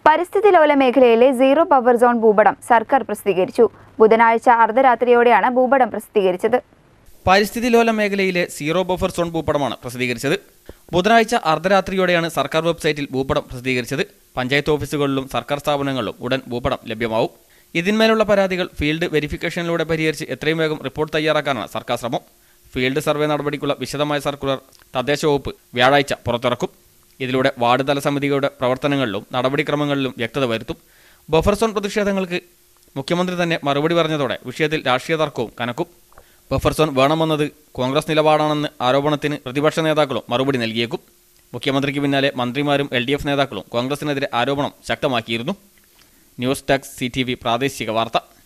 പരിസ്ഥിതി ലോല മേഖലയിലെ zero power zone ഭൂപടം സർക്കാർ പ്രസിദ്ധീകരിച്ചു ബുധനാഴ്ച അർദ്ധരാത്രിയോടെയാണ് ഭൂപടം പ്രസിദ്ധീകരിച്ചത് പരിസ്ഥിതി ലോല മേഖലയിലെ സീറോ ബഫർ സോൺ ഭൂപടമാണ് പ്രസിദ്ധീകരിച്ചത് ബുധനാഴ്ച അർദ്ധരാത്രിയോടെയാണ് സർക്കാർ വെബ്സൈറ്റിൽ ഭൂപടം പ്രസിദ്ധീകരിച്ചത് പഞ്ചായത്ത് ഓഫീസുകളിലും സർക്കാർ സ്ഥാപനങ്ങളിലും ഉടൻ ഭൂപടം ലഭ്യമാവും ഇതിന്മേലുള്ള പരാതികൾ ഫീൽഡ് വെരിഫിക്കേഷനിലൂടെ പരിഹരിച്ച് എത്രയും വേഗം റിപ്പോർട്ട് തയ്യാറാക്കാനാണ് സർക്കാർ ശ്രമം ഫീൽഡ് സർവേ നടപടിക്കുള്ള വിശദമായ സർക്കുലർ തദ്ദേശ വകുപ്പ് വ്യാഴാഴ്ച പുറത്തിറക്കും ഇതിലൂടെ വാർഡ് തല സമിതികളുടെ പ്രവർത്തനങ്ങളിലും നടപടിക്രമങ്ങളിലും വ്യക്തത വരുത്തും ബഫർ സോൺ പ്രതിഷേധങ്ങൾക്ക് മുഖ്യമന്ത്രി തന്നെ മറുപടി പറഞ്ഞതോടെ വിഷയത്തിൽ രാഷ്ട്രീയ തർക്കവും കനക്കും ബഫർ സോൺ വേണമെന്നത് കോൺഗ്രസ് നിലപാടാണെന്ന് ആരോപണത്തിന് പ്രതിപക്ഷ നേതാക്കളും മറുപടി നൽകിയേക്കും മുഖ്യമന്ത്രിക്ക് പിന്നാലെ മന്ത്രിമാരും എൽ ഡി എഫ് നേതാക്കളും കോൺഗ്രസിനെതിരെ ആരോപണം ശക്തമാക്കിയിരുന്നു news desk C T V പ്രാദേശിക വാർത്ത